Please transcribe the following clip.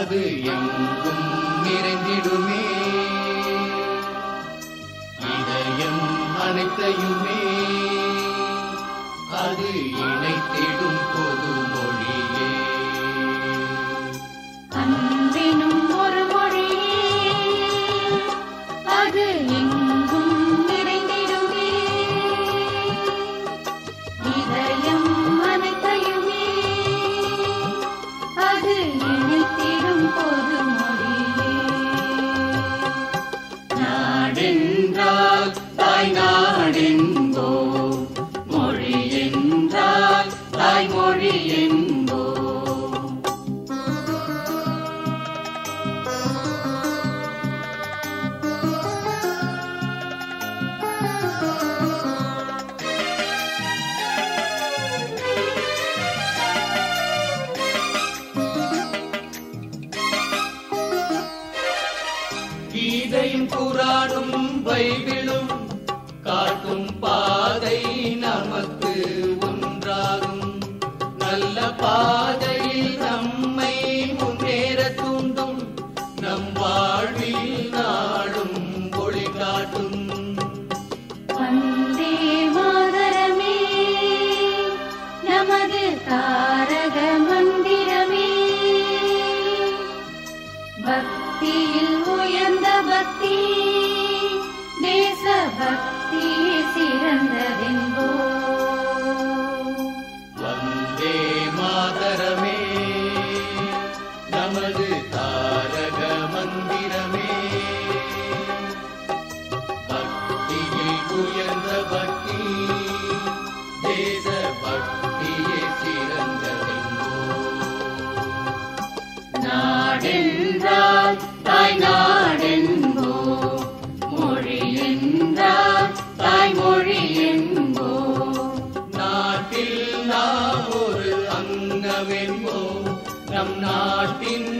அது எங்கும் நிறைந்திடுமே இதயம் அனைத்தையுமே அது இணைத்திடும் பொது மொழியே அன்பெனும் ஒரு மொழியே அது எங்கும் நிறைந்திடுமே இதயம் அனைத்தையுமே அது இணைத்திடும் பொது மொழியே நாடென்றால் தாய் நாடென்போ மொழி என்றால் தாய்மொழி என்போ கீதையும் குரானும் பைபிளும் காட்டும் பாதை நமக்கு ஒன்றாகும் நல்ல பாதையில் நம்மை முன்னேற தூண்டும் நம் வாழ்வில் நாடும் ஒளி காட்டும் வந்தே மாதரமே நமது தாரக மந்திரமே பக்தியில் உயர்ந்த பக்தி தேச பக்தி சிறந்ததென்போ வந்தே மாதரமே நமது தாரக மந்திரமே பக்தியில் உயர்ந்த பக்தி தேச பக்தியே சிறந்ததெங்கோ நாடென்றால் தாய் நாடென்போ மொழி என்றால் தாய்மொழி என்போ நாட்டில் நாம் ஒரு அங்கமென்போ நம் நாட்டின்